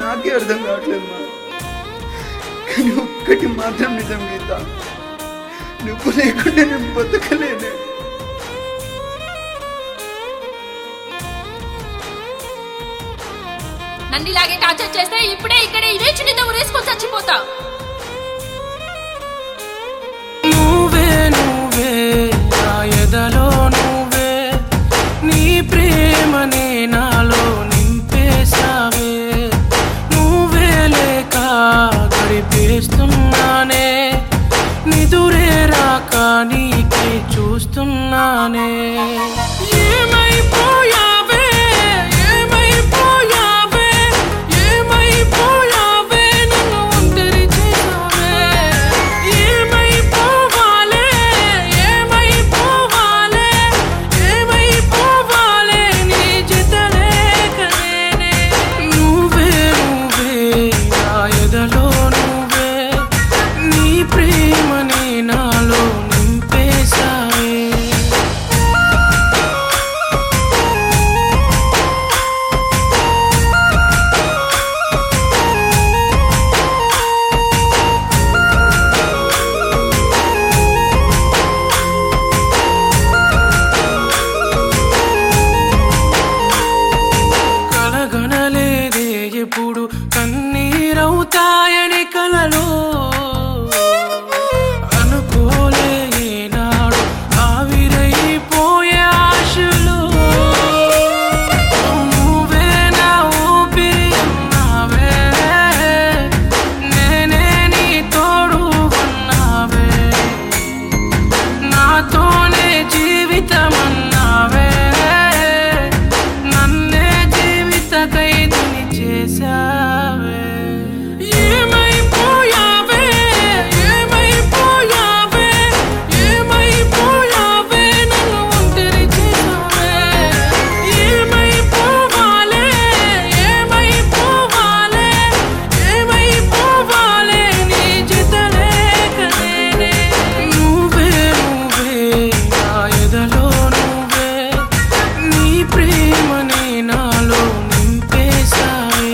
నాకే అర్థం కావట్లేదు మా కానీ ఒక్కటి మాత్రం నిజం గీత నువ్వు లేకుండా నేను బతకలేనే నన్ను ఇలాగే టార్చర్ చేస్తే ఇప్పుడే ఇక్కడే ఇదే చున్నీతో ఉరేసుకొని చచ్చిపోతా నువ్వే నువ్వే నా ఎదలో నువ్వే నీ ప్రేమనే నాలో నింపేశావే నువ్వే లేక గడిపేస్తున్నానే నిదురే రాక నీకే చూస్తున్నానే ఏమైపోయావే ఏమైపోయావే ఏమైపోయావే నన్ను ఒంటరి చేసావే ఏమైపోవాలే ఏమైపోవాలే ఏమైపోవాలే నీ జతలేక నేనే నువ్వే నువ్వే నా ఎదలో నువ్వే నీ ప్రేమని నాలో నింపేశావే కలగనలేదే ఎప్పుడు కన్నీరవుతాయని కలలో అనుకోలే ఏనాడు ఆవిరైపోయే ఆశలు నువ్వే నా ఊపిరి అన్నావే నేనే నీ తోడు ఉన్నావే నాతోనే జీవితం అన్నావే నన్నే జీవిత ఖైదుని చేశావే ఏమైపోయావే ఏమైపోయావే ఏమైపోయావే నన్ను ఒంటరి చేసావే ఏమైపోవాలే ఏమైపోవాలే ఏమైపోవాలే నీ జతలేక నేనే నువ్వే నువ్వే నా ఎదలో నువ్వే నీ ప్రేమని నాలో నింపేశావే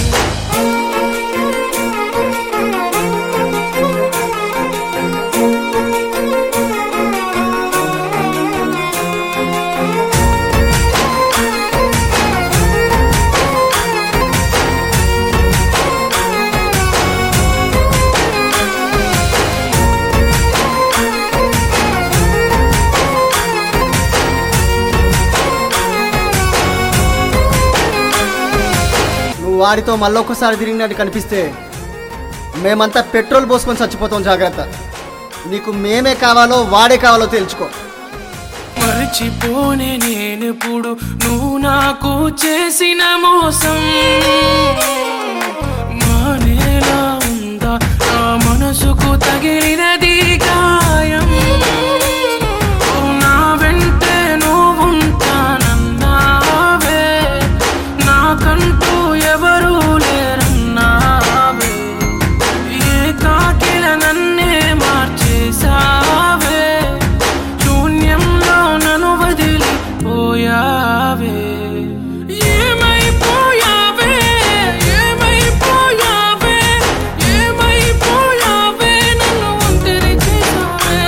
నువ్వు వాడితో మళ్ళొక్కసారి తిరిగినట్టు కనిపిస్తే మేమంతా పెట్రోల్ పోసుకొని చచ్చిపోతాం జాగ్రత్త నీకు మేమే కావాలో వాడే కావాలో తెలుసుకో మర్చిపోనే నేనెప్పుడు నువ్వు నాకు చేసిన మోసం మానేలా ఉందా నా మనసుకు తగిలినది గాయం ఓ నా వెంటే నువ్వుంటానన్నావే నాకంటూ ఎవరూ లేరన్నావే ఏ కాకిల నన్నే మార్చేసావే శూన్యంలో నన్ను వదిలిపోయావే ఏమైపోయావే ఏమైపోయావే ఏమైపోయావే నన్ను ఒంటరి చేసావే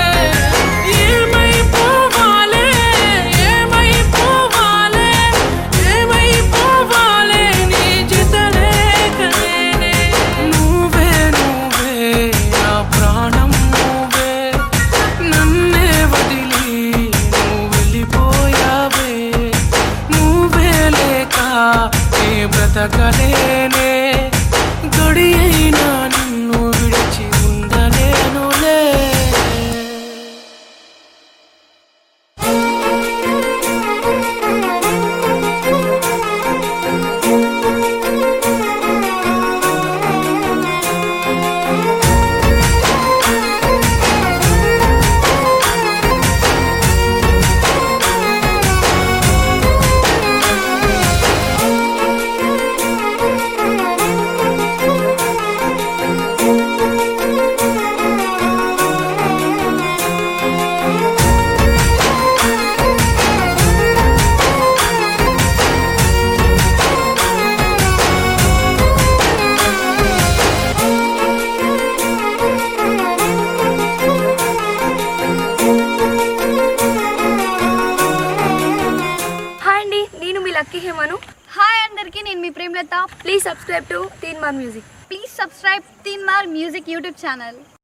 ఏమైపోవాలే ఏమైపోవాలే ఏమైపోవాలే నీ జతలేక నేనే నువ్వే నువ్వే నా ప్రాణం నువ్వే నన్నే వదిలి నువ్వు వెళ్ళిపోయావే నువ్వే లేక నే బ్రతకలేనే గడి అయినా నిన్ను విడిచి ఉండలేనులే అందరికీ హేమను హాయ్ అందరికీ నేను మీ Premalatha please subscribe to Teen Maar music please subscribe తీన్ మార్ మ్యూజిక్ యూట్యూబ్ ఛానల్